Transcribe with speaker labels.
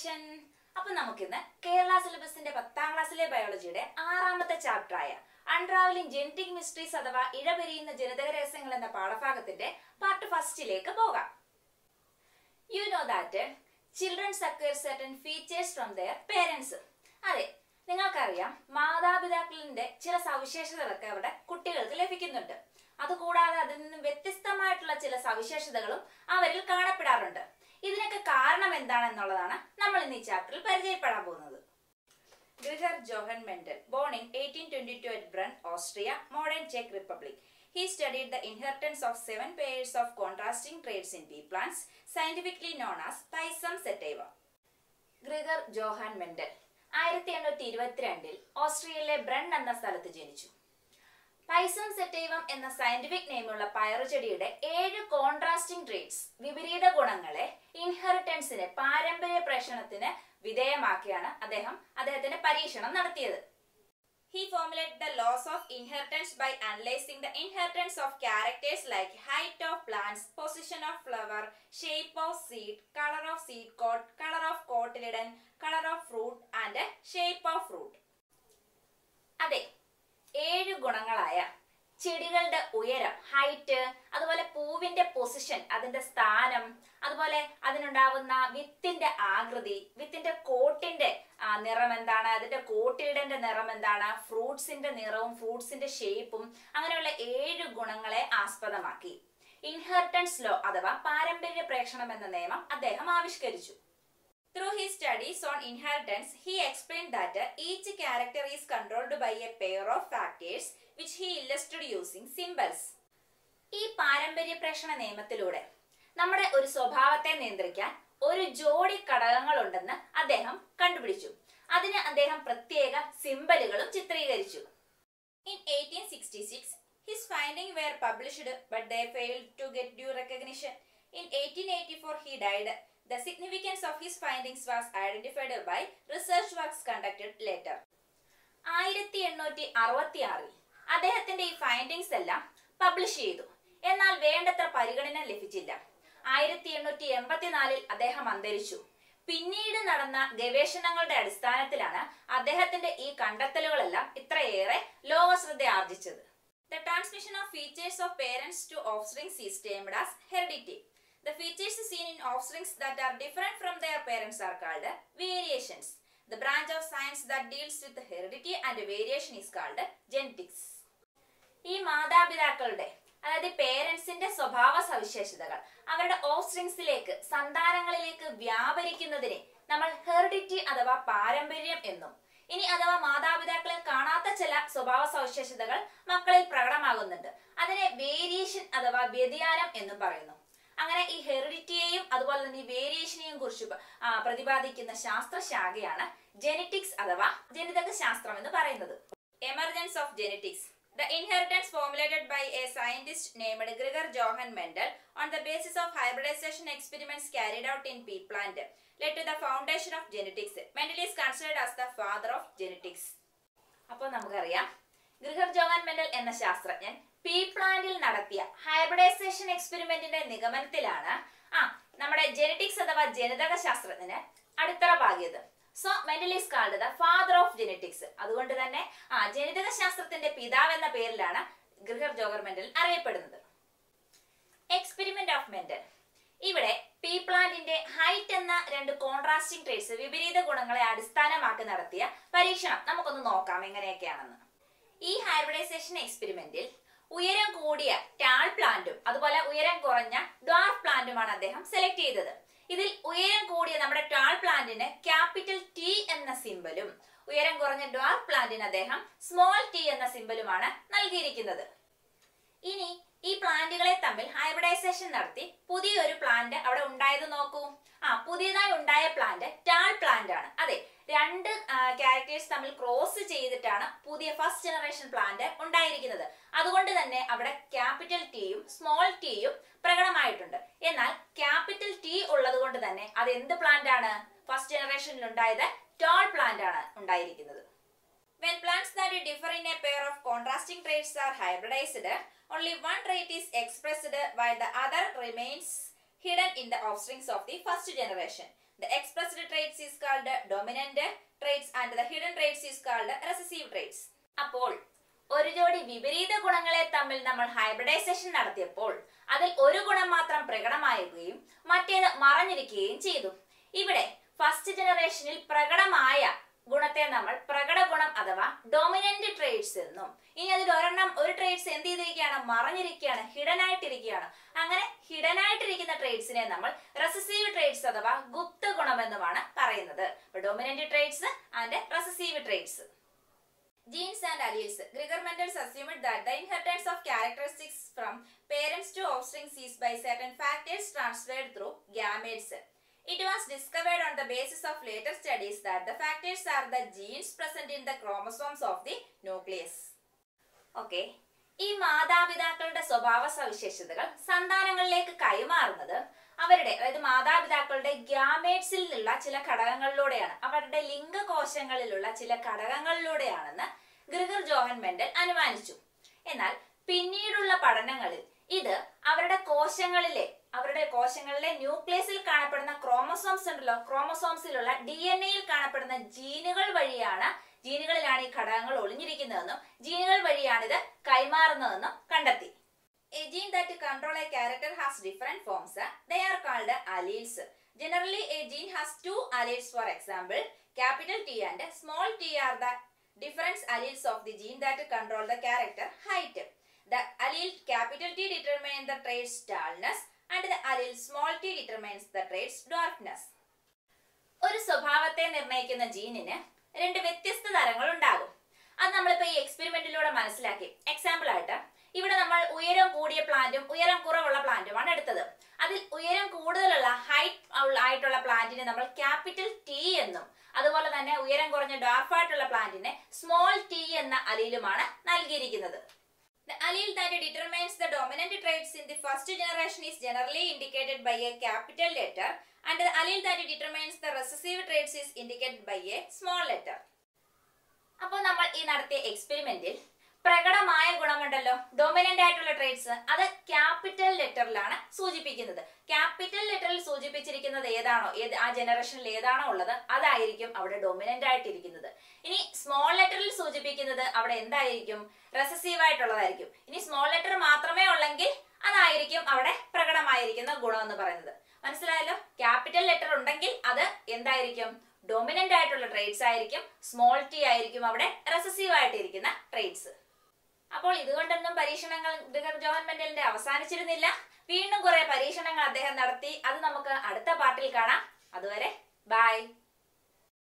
Speaker 1: Session അപ്പൊ നമുക്കിന്ന് കേരള സിലബസിന്റെ പത്താം ക്ലാസ്സിലെ ബയോളജിയുടെ ആറാമത്തെ ചാപ്റ്റർ ആയ അൺട്രാവലിംഗ് ജെനറ്റിക് മിസ്റ്ററീസ് അഥവാ ഇഴപെരിയുന്ന ജനിതക രഹസ്യങ്ങൾ എന്ന പാഠഭാഗത്തിന്റെ പാർട്ട് ഫസ്റ്റിലേക്ക് പോകാം you know that childrens acquire certain features from their parents അതെ നിങ്ങൾക്കറിയാം മാതാപിതാക്കളിന്റെ ചില സവിശേഷതകളൊക്കെ അവിടെ കുട്ടികൾക്ക് ലഭിക്കുന്നുണ്ട് അതുകൂടാതെ അതിൽ നിന്നും വ്യത്യസ്തമായിട്ടുള്ള ചില സവിശേഷതകളും അവരിൽ കാണപ്പെടാറുണ്ട് ഇതിനൊക്കെ കാരണം എന്താണെന്നുള്ളതാണ് നമ്മൾ ഇന്ന് ഈ ചാപ്റ്ററിൽ പരിചയപ്പെടാൻ പോകുന്നത് Grigor Johann Mendel, born in 1822 at Brunn, Austria, modern Czech Republic. He studied the inheritance of seven pairs of contrasting traits in pea plants, scientifically known as Thyssum sativa. Gregor Johann Mendel ആയിരത്തി എണ്ണൂറ്റി ഇരുപത്തിരണ്ടിൽ ഓസ്ട്രിയയിലെ bran എന്ന സ്ഥലത്ത് ജനിച്ചു പൈസം സെറ്റൈവം എന്ന scientific നെയിമുള്ള പയറുചെടിയുടെ ഏഴ് contrasting traits വിപരീത ഗുണങ്ങളെ ഇൻഹെറിറ്റൻസിന് പാരമ്പര്യ പ്രേഷണത്തിന് വിധേയമാക്കിയാണ് അദ്ദേഹം അദ്ദേഹത്തിന്റെ പരീക്ഷണം നടത്തിയത് He formulated the laws of inheritance by analyzing the inheritance of characters like height of plants, position of flower, shape of seed, color of seed coat, color of cotyledon, color of fruit and shape of fruit. അതെ ഏഴ് ഗുണങ്ങളായ ചെടികളുടെ ഉയരം height അതുപോലെ പൂവിന്റെ position അതിന്റെ സ്ഥാനം അതുപോലെ അതിനുണ്ടാവുന്ന വിത്തിന്റെ ആകൃതി വിത്തിന്റെ കോട്ടിന്റെ ആ, നിറം എന്താണ് അതിന്റെ കോട്ടിടന്റെ നിറം എന്താണ് ഫ്രൂട്ട്സിന്റെ നിറവും ഫ്രൂട്ട്സിന്റെ ഷേപ്പും അങ്ങനെയുള്ള ഏഴ് ഗുണങ്ങളെ ആസ്പദമാക്കി ഇൻഹെറിറ്റൻസ് ലോ അഥവാ പാരമ്പര്യ പ്രേക്ഷണം എന്ന നിയമം അദ്ദേഹം ആവിഷ്കരിച്ചു Through his studies on inheritance, he explained that uh, each character is controlled by a pair of factors which he illustrated using symbols. ഈ പാരമ്പര്യ പ്രേഷണ നിയമത്തിലൂടെ നമ്മുടെ ഒരു സ്വഭാവത്തെ നിയന്ത്രിക്കാൻ ഒരു ജോഡി ഘടകങ്ങളുണ്ടെന്ന് അദ്ദേഹം കണ്ടുപിടിച്ചു അതിന് അദ്ദേഹം പ്രത്യേക സിമ്പലുകളും ചിത്രീകരിച്ചു In 1866, his findings were published, but they failed to get due recognition. In 1884, he died. The significance of his findings was identified by research works conducted later. ആയിരത്തി എണ്ണൂറ്റി അറുപത്തി ആറിൽ അദ്ദേഹത്തിന്റെ ഈ ഫൈൻഡിങ്സ് എല്ലാം പബ്ലിഷ് ചെയ്തു എന്നാൽ വേണ്ടത്ര പരിഗണന ലഭിച്ചില്ല ആയിരത്തി എണ്ണൂറ്റി എൺപത്തിനാലിൽ അദ്ദേഹം അന്തരിച്ചു പിന്നീട് നടന്ന ഗവേഷണങ്ങളുടെ അടിസ്ഥാനത്തിലാണ് അദ്ദേഹത്തിന്റെ ഈ കണ്ടെത്തലുകളെല്ലാം ഇത്രയേറെ ലോകശ്രദ്ധ ആർജിച്ചത് The transmission of features of parents to offsprings is termed as heredity. The features seen in offsprings that are different from their parents are called variations. The branch of science that deals with heredity and variation is called genetics. ഈ മാതാപിതാക്കളുടെ അതായത് പേരൻസിന്റെ സ്വഭാവ സവിശേഷതകൾ അവരുടെ ഓഫ്സ്ട്രിങ്സിലേക്ക് സന്താനങ്ങളിലേക്ക് വ്യാപരിക്കുന്നതിനെ നമ്മൾ heredity അഥവാ പാരമ്പര്യം എന്നും ഇനി അഥവാ മാതാപിതാക്കളിൽ കാണാത്ത ചില സ്വഭാവ സവിശേഷതകൾ മക്കളിൽ പ്രകടമാകുന്നുണ്ട് അതിനെ വേരിയേഷൻ അഥവാ വ്യതിയാനം എന്നും പറയുന്നു അങ്ങനെ ഈ ഹെറിഡിറ്റിയെയും അതുപോലെ തന്നെ ഈ വേരിയേഷനെയും കുറിച്ച് പ- ആ, പ്രതിപാദിക്കുന്ന ശാസ്ത്രശാഖയാണ് ജെനറ്റിക്സ് അഥവാ ജനിതക ശാസ്ത്രം എന്ന് പറയുന്നത് emergence of genetics The inheritance formulated by a scientist named Gregor Johann Mendel on the basis of hybridization experiments carried out in pea plant led to the foundation of genetics. Mendel is considered as the father of genetics. അപ്പോൾ നമുക്കറിയാം Gregor Johann Mendel എന്ന ശാസ്ത്രജ്ഞൻ P പ്ലാന്റിൽ നടത്തിയ hybridisation എക്സ്പെരിമെന്റിന്റെ നിഗമനത്തിലാണ് ആ നമ്മുടെ genetics അഥവാ ജനിതക ശാസ്ത്രജ്ഞന് അടിത്തറ പാകിയത് so Mendel is called the father of genetics അതുകൊണ്ട് തന്നെ ആ ജനിതക ശാസ്ത്രത്തിന്റെ പിതാവ് എന്ന പേരിലാണ് ഗ്രിഗർ ജോഗർ മെൻഡൽ അറിയപ്പെടുന്നത് എക്സ്പെരിമെന്റ് ഓഫ് മെൻഡൽ ഇവിടെ പീ പ്ലാന്റിന്റെ ഹൈറ്റ് എന്ന രണ്ട് കോൺട്രാസ്റ്റിംഗ് ട്രേറ്റ്സ് വിപരീത ഗുണങ്ങളെ അടിസ്ഥാനമാക്കി നടത്തിയ പരീക്ഷണം നമുക്കൊന്ന് നോക്കാം എങ്ങനെയൊക്കെയാണെന്ന് ഈ ഹൈബ്രിഡൈസേഷൻ എക്സ്പെരിമെന്റിൽ ഉയരം കൂടിയ ടാൾ പ്ലാന്റും അതുപോലെ ഉയരം കുറഞ്ഞ ഡ്വാർഫ് പ്ലാന്റുമാണ് അദ്ദേഹം സെലക്ട് ചെയ്തത് ഇതിൽ ഉയരം കൂടിയ നമ്മുടെ ടാൾ പ്ലാന്റിന് ക്യാപിറ്റൽ ടി എന്ന സിമ്പലും ഉയരം കുറഞ്ഞ ഡ്വാർഫ് പ്ലാന്റിന് അദ്ദേഹം സ്മോൾ ടി എന്ന സിമ്പലുമാണ് നൽകിയിരിക്കുന്നത് ഇനി ഈ പ്ലാന്റുകളെ തമ്മിൽ ഹൈബ്രിഡൈസേഷൻ നടത്തി പുതിയൊരു പ്ലാന്റ് അവിടെ ഉണ്ടായത് നോക്കൂ ആ പുതിയതായി ഉണ്ടായ പ്ലാന്റ് ടാൾ പ്ലാന്റ് ആണ് അതെ രണ്ട് ക്യാരക്ടേഴ്സ് തമ്മിൽ ക്രോസ് ചെയ്തിട്ടാണ് പുതിയ ഫസ്റ്റ് ജനറേഷൻ പ്ലാന്റ് ഉണ്ടായിരിക്കുന്നത് അതുകൊണ്ട് തന്നെ അവിടെ ക്യാപിറ്റൽ ടിയും സ്മോൾ ടിയും പ്രകടമായിട്ടുണ്ട് എന്നാൽ ക്യാപിറ്റൽ ടി ഉള്ളത് കൊണ്ട് തന്നെ അത് എന്ത് പ്ലാന്റ് ആണ് ഫസ്റ്റ് ജനറേഷനിൽ ഉണ്ടായത് ടാൾ പ്ലാന്റ് ആണ് ഉണ്ടായിരിക്കുന്നത് When plants that differ in a pair of contrasting traits are hybridized, only one trait is expressed while the other remains hidden in the offsprings of the first generation. The expressed traits is called dominant traits and the hidden traits is called recessive traits. അപ്പോൾ ഒരു ജോഡി വിപരീത ഗുണങ്ങളെ തമ്മിൽ നമ്മൾ hybridisation നടത്തിയപ്പോൾ അതിൽ ഒരു ഗുണം മാത്രം പ്രകടമാവുകയും മറ്റേത് മറഞ്ഞിരിക്കുകയും ചെയ്തു ഇവിടെ ഫസ്റ്റ് ജനറേഷനിൽ പ്രകടമായ ഗുണത്തെ നമ്മൾ പ്രകട ഗുണം അഥവാ ഡോമിനന്റ് ട്രേഡ്സ് എന്നും ഇനി അതിൽ ഒരെണ്ണം ഒരു ട്രേഡ്സ് എന്ത് ചെയ്തിരിക്കുകയാണ് മറഞ്ഞിരിക്കുകയാണ് ഹിഡൻ ആയിട്ടിരിക്കുകയാണ് അങ്ങനെ ഹിഡൻ ആയിട്ടിരിക്കുന്ന ട്രേഡ്സിനെ നമ്മൾ റെസസീവ് ട്രേഡ്സ് അഥവാ ഗുപ്ത ഗുണം എന്നുമാണ് പറയുന്നത് dominant traits and recessive traits Genes and alleles. Gregor Mendel assumed that the inheritance of characteristics from parents to offspring is by certain factors transferred through gametes. It was discovered on the basis of later studies that the factors are the genes present in the chromosomes of the nucleus. Okay ഈ മാതാപിതാക്കളുടെ സ്വഭാവ സവിശേഷതകൾ സന്താനങ്ങളിലേക്ക് കൈമാറുന്നത് അവരുടെ അതായത് മാതാപിതാക്കളുടെ ഗ്യാമേറ്റ്സിൽ നിന്നുള്ള ചില ഘടകങ്ങളിലൂടെയാണ് അവരുടെ ലിംഗകോശങ്ങളിലുള്ള ചില ഘടകങ്ങളിലൂടെയാണെന്ന് ഗ്രിഗർ ജോഹൻ മെൻഡൽ അനുമാനിച്ചു എന്നാൽ പിന്നീടുള്ള പഠനങ്ങളിൽ ഇത് അവരുടെ കോശങ്ങളിലെ അവരുടെ കോശങ്ങളിലെ ന്യൂക്ലിയസിൽ കാണപ്പെടുന്ന ക്രോമസോംസ് ഉണ്ടല്ലോ ക്രോമസോംസിലുള്ള ഡി എൻ എയിൽ കാണപ്പെടുന്ന ജീനുകൾ വഴിയാണ് ജീനുകളിലാണ് ഈ ഘടകങ്ങൾ ഒളിഞ്ഞിരിക്കുന്നതെന്നും ജീനുകൾ വഴിയാണ് ഇത് കൈമാറുന്നതെന്നും കണ്ടെത്തി A gene that control a character has different forms. They are called alleles. Generally, a gene has two alleles. For example, capital T and small t are the different alleles of the gene that control the character height. The allele capital T determines the traits tallness and the allele small t determines the traits dwarfness. ഒരു സ്വഭാവത്തെ നിർണ്ണയിക്കുന്ന ജീനിന് രണ്ട് വ്യത്യസ്ത തരങ്ങൾ ഉണ്ടാകും അത് നമ്മളിപ്പോ ഈ എക്സ്പെരിമെന്റിലൂടെ മനസ്സിലാക്കി എക്സാമ്പിൾ ആയിട്ട് ഇവിടെ നമ്മൾ ഉയരം കൂടിയ പ്ലാന്റും ഉയരം കുറവുള്ള പ്ലാന്റുമാണ് എടുത്തത് അതിൽ ഉയരം കൂടുതലുള്ള ഹൈറ്റ് ആയിട്ടുള്ള പ്ലാന്റിനെ നമ്മൾ ക്യാപിറ്റൽ ടി എന്നും അതുപോലെ തന്നെ ഉയരം കുറഞ്ഞ ഡാർഫ് ആയിട്ടുള്ള പ്ലാന്റിനെ സ്മോൾ ടി എന്ന അലിയിലുമാണ് നൽകിയിരിക്കുന്നത് The allele that determines the dominant traits in the first generation is generally indicated by a capital letter and the allele that determines the recessive traits is indicated by a small letter. അപ്പോൾ നമ്മൾ ഈ നടത്തിയ എക്സ്പെരിമെന്റിൽ പ്രകടമായ ഗുണമുണ്ടല്ലോ dominant ആയിട്ടുള്ള traits അത് capital ലെറ്ററിലാണ് സൂചിപ്പിക്കുന്നത് ക്യാപിറ്റൽ ലെറ്ററിൽ സൂചിപ്പിച്ചിരിക്കുന്നത് ഏതാണോ ഏത് ആ ജനറേഷനിൽ ഏതാണോ ഉള്ളത് അതായിരിക്കും അവിടെ ഡൊമിനന്റ് ആയിട്ടിരിക്കുന്നത് ഇനി സ്മോൾ ലെറ്ററിൽ സൂചിപ്പിക്കുന്നത് അവിടെ എന്തായിരിക്കും റെസസീവ് ആയിട്ടുള്ളതായിരിക്കും ഇനി സ്മോൾ ലെറ്റർ മാത്രമേ ഉള്ളെങ്കിൽ അതായിരിക്കും അവിടെ പ്രകടമായിരിക്കുന്ന ഗുണം എന്ന് പറയുന്നത് മനസ്സിലായല്ലോ ക്യാപിറ്റൽ ലെറ്റർ ഉണ്ടെങ്കിൽ അത് എന്തായിരിക്കും ഡൊമിനന്റ് ആയിട്ടുള്ള ട്രേഡ്സ് ആയിരിക്കും സ്മോൾ ടി ആയിരിക്കും അവിടെ റെസസീവ് ആയിട്ടിരിക്കുന്ന ട്രേഡ്സ് അപ്പോൾ ഇതുകൊണ്ടൊന്നും പരീക്ഷണങ്ങൾ ഗവൺമെന്റിന്റെ അവസാനിച്ചിരുന്നില്ല വീണ്ടും കുറെ പരീക്ഷണങ്ങൾ അദ്ദേഹം നടത്തി അത് നമുക്ക് അടുത്ത പാർട്ടിൽ കാണാം അതുവരെ ബൈ